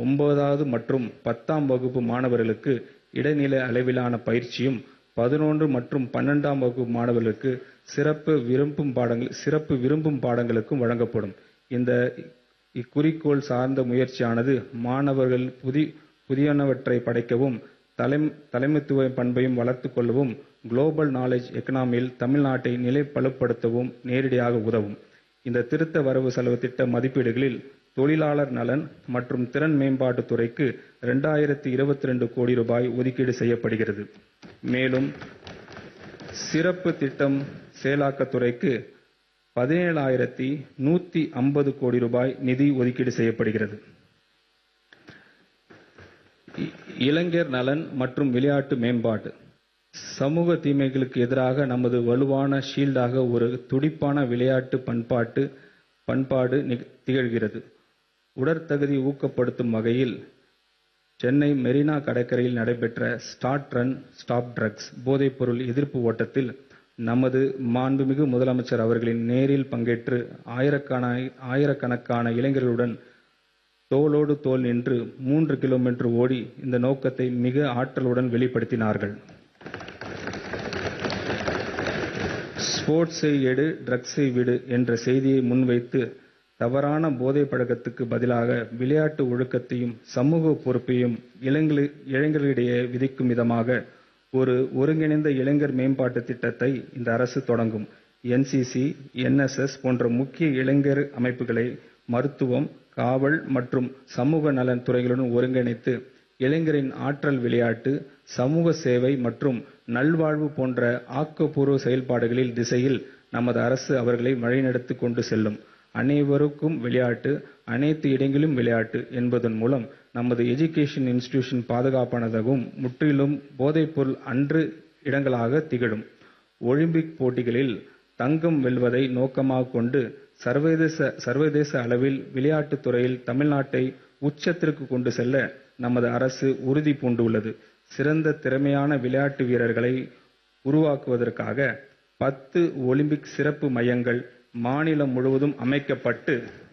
ஒன்பதாவது மற்றும் பத்தாம் வகுப்பு மாணவர்களுக்கு இடைநிலை அளவிலான பயிற்சியும் பதினொன்று மற்றும் பன்னிரண்டாம் வகுப்பு மாணவர்களுக்கு சிறப்பு விரும்பும் பாடங்கள் சிறப்பு விரும்பும் பாடங்களுக்கும் வழங்கப்படும் இந்த இக்குறிக்கோள் சார்ந்த முயற்சியானது மாணவர்கள் புதி புதியனவற்றை படைக்கவும் தலை தலைமைத்துவ பண்பையும் வளர்த்துக் கொள்ளவும் குளோபல் நாலேஜ் எக்கனாமியில் தமிழ்நாட்டை நிலைப்படுத்தவும் நேரடியாக உதவும் இந்த திருத்த வரவு செலவு திட்ட மதிப்பீடுகளில் தொழிலாளர் நலன் மற்றும் திறன் மேம்பாட்டுத் துறைக்கு இரண்டாயிரத்தி இருபத்தி ரெண்டு கோடி ரூபாய் ஒதுக்கீடு செய்யப்படுகிறது மேலும் சிறப்பு திட்டம் செயலாக்கத் துறைக்கு பதினேழாயிரத்தி நூத்தி ஐம்பது கோடி ரூபாய் நிதி ஒதுக்கீடு செய்யப்படுகிறது இ- இளைஞர் நலன் மற்றும் விளையாட்டு மேம்பாடு சமூக தீமைகளுக்கு எதிராக நமது வலுவான ஷீல்டாக ஒரு துடிப்பான விளையாட்டு பண்பாட்டு பண்பாடு நிக- திகழ்கிறது உடற்தகுதி ஊக்கப்படுத்தும் வகையில் சென்னை மெரினா கடற்கரையில் நடைபெற்ற ஸ்டார்ட் ரன் ஸ்டாப் ட்ரக்ஸ் போதைப்பொருள் எதிர்ப்பு ஓட்டத்தில் நமது மாண்புமிகு முதலமைச்சர் அவர்களின் நேரில் பங்கேற்று ஆயிரக்கண ஆயிரக்கணக்கான இளைஞர்களுடன் தோளோடு தோள் நின்று மூன்று கிலோமீட்டர் ஓடி இந்த நோக்கத்தை மிக ஆற்றலுடன் வெளிப்படுத்தினார்கள் ஸ்போர்ட்ஸை எடு ட்ரக்ஸை விடு என்ற செய்தியை முன்வைத்து தவறான போதை பழக்கத்துக்கு பதிலாக விளையாட்டு ஒழுக்கத்தையும் சமூக பொறுப்பையும் இளைஞர்களி- இளைஞர்களிடையே விதிக்கும் விதமாக ஒரு ஒருங்கிணைந்த இளைஞர் மேம்பாட்டு திட்டத்தை இந்த அரசு தொடங்கும் என்சிசி என்எஸ்எஸ் போன்ற முக்கிய இளைஞர் அமைப்புகளை மருத்துவம் காவல் மற்றும் சமூக நலன் துறைகளுடன் ஒருங்கிணைத்து இளைஞரின் ஆற்றல் விளையாட்டு சமூக சேவை மற்றும் நல்வாழ்வு போன்ற ஆக்கப்பூர்வ செயல்பாடுகளில் திசையில் நமது அரசு அவர்களை வழிநடத்தி கொண்டு செல்லும் அனைவருக்கும் விளையாட்டு அனைத்து இடங்களிலும் விளையாட்டு என்பதன் மூலம் நமது எஜுகேஷன் இன்ஸ்டிடியூஷன் பாதுகாப்பானதாகவும் முற்றிலும் போதைப்பொருள் அன்று இடங்களாக திகழும் ஒலிம்பிக் போட்டிகளில் தங்கம் வெல்வதை நோக்கமாக கொண்டு சர்வதேச சர்வதேச அளவில் விளையாட்டுத் துறையில் தமிழ்நாட்டை உச்சத்திற்கு கொண்டு செல்ல நமது அரசு உறுதி பூண்டுள்ளது சிறந்த திறமையான விளையாட்டு வீரர்களை உருவாக்குவதற்காக பத்து ஒலிம்பிக் சிறப்பு மையங்கள் மாநிலம் முழுவதும் அமைக்கப்பட்டு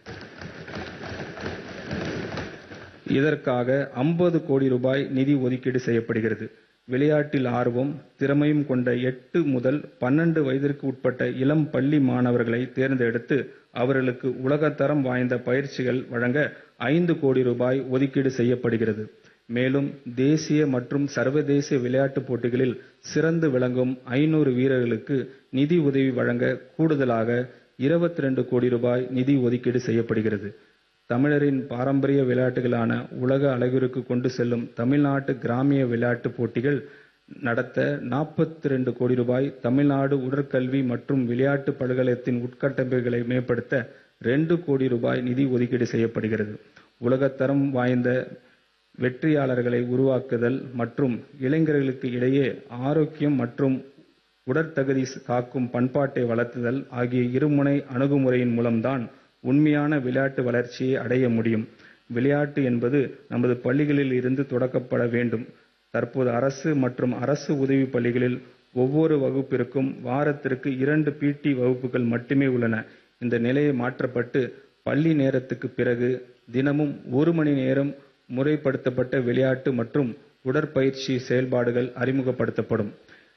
இதற்காக 50 கோடி ரூபாய் நிதி ஒதுக்கீடு செய்யப்படுகிறது விளையாட்டில் ஆர்வம் திறமையும் கொண்ட எட்டு முதல் பன்னெண்டு வயதிற்கு உட்பட்ட இளம் பள்ளி மாணவர்களை தேர்ந்தெடுத்து அவர்களுக்கு உலகத்தரம் வாய்ந்த பயிற்சிகள் வழங்க ஐந்து கோடி ரூபாய் ஒதுக்கீடு செய்யப்படுகிறது மேலும் தேசிய மற்றும் சர்வதேச விளையாட்டுப் போட்டிகளில் சிறந்து விளங்கும் ஐநூறு வீரர்களுக்கு நிதி உதவி வழங்க கூடுதலாக 22 கோடி ரூபாய் நிதி ஒதுக்கீடு செய்யப்படுகிறது தமிழரின் பாரம்பரிய விளையாட்டுகளான உலக அளவிற்கு கொண்டு செல்லும் தமிழ்நாட்டு கிராமிய விளையாட்டுப் போட்டிகள் நடத்த 42 கோடி ரூபாய் தமிழ்நாடு உடற்கல்வி மற்றும் விளையாட்டு பல்கலைக்கழகத்தின் உட்கட்டமைப்புகளை மேம்படுத்த 2 கோடி ரூபாய் நிதி ஒதுக்கீடு செய்யப்படுகிறது உலகத்தரம் வாய்ந்த வெற்றியாளர்களை உருவாக்குதல் மற்றும் இளைஞர்களுக்கு இடையே ஆரோக்கியம் மற்றும் உடற்தகுதி காக்கும் பண்பாட்டை வளர்த்துதல் ஆகிய இருமுனை அணுகுமுறையின் மூலம்தான் உண்மையான விளையாட்டு வளர்ச்சியை அடைய முடியும் விளையாட்டு என்பது நமது பள்ளிகளில் இருந்து தொடக்கப்பட வேண்டும் தற்போது அரசு மற்றும் அரசு உதவி பள்ளிகளில் ஒவ்வொரு வகுப்பிற்கும் வாரத்திற்கு இரண்டு பிடி வகுப்புகள் மட்டுமே உள்ளன இந்த நிலையை மாற்றப்பட்டு பள்ளி நேரத்துக்கு பிறகு தினமும் ஒரு மணி நேரம் முறைப்படுத்தப்பட்ட விளையாட்டு மற்றும் உடற்பயிற்சி செயல்பாடுகள் அறிமுகப்படுத்தப்படும்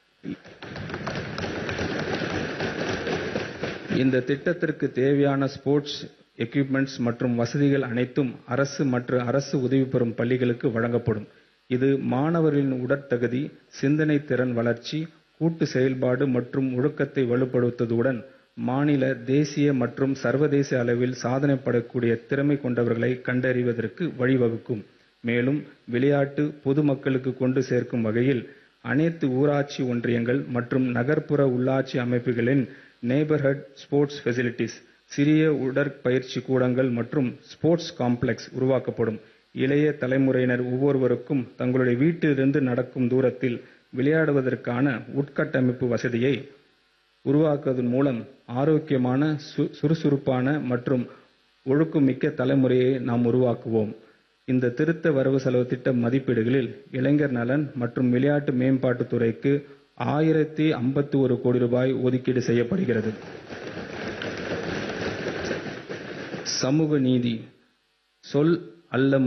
இந்த திட்டத்திற்கு தேவையான ஸ்போர்ட்ஸ் எக்யூப்மெண்ட்ஸ் மற்றும் வசதிகள் அனைத்தும் அரசு மற்றும் அரசு உதவி பெறும் பள்ளிகளுக்கு வழங்கப்படும் இது மாணவர்களின் உடற்தகுதி சிந்தனை திறன் வளர்ச்சி கூட்டு செயல்பாடு மற்றும் ஒழுக்கத்தை வலுப்படுத்துவதுடன் மாநில தேசிய மற்றும் சர்வதேச அளவில் சாதனை படக்கூடிய திறமை கொண்டவர்களை கண்டறிவதற்கு வழிவகுக்கும் மேலும் விளையாட்டு பொதுமக்களுக்கு கொண்டு சேர்க்கும் வகையில் அனைத்து ஊராட்சி ஒன்றியங்கள் மற்றும் நகர்ப்புற உள்ளாட்சி அமைப்புகளின் நெய்பர்ஹுட் ஸ்போர்ட்ஸ் ஃபெசிலிட்டிஸ் சிறிய உடற்பயிற்சி கூடங்கள் மற்றும் ஸ்போர்ட்ஸ் காம்ப்ளெக்ஸ் உருவாக்கப்படும் இளைய தலைமுறையினர் ஒவ்வொருவருக்கும் தங்களுடைய வீட்டிலிருந்து நடக்கும் தூரத்தில் விளையாடுவதற்கான உட்கட்டமைப்பு வசதியை உருவாக்குவதன் மூலம் ஆரோக்கியமான சு- சுறுசுறுப்பான மற்றும் ஒழுக்கமிக்க தலைமுறையை நாம் உருவாக்குவோம் இந்த திருத்த வரவு செலவு திட்ட மதிப்பீடுகளில் இளைஞர் நலன் மற்றும் விளையாட்டு மேம்பாட்டுத் துறைக்கு ஆயிரத்தி ஐம்பத்தி ஒரு கோடி ரூபாய் ஒதுக்கீடு செய்யப்படுகிறது சமூக நீதி சொல் அல்ல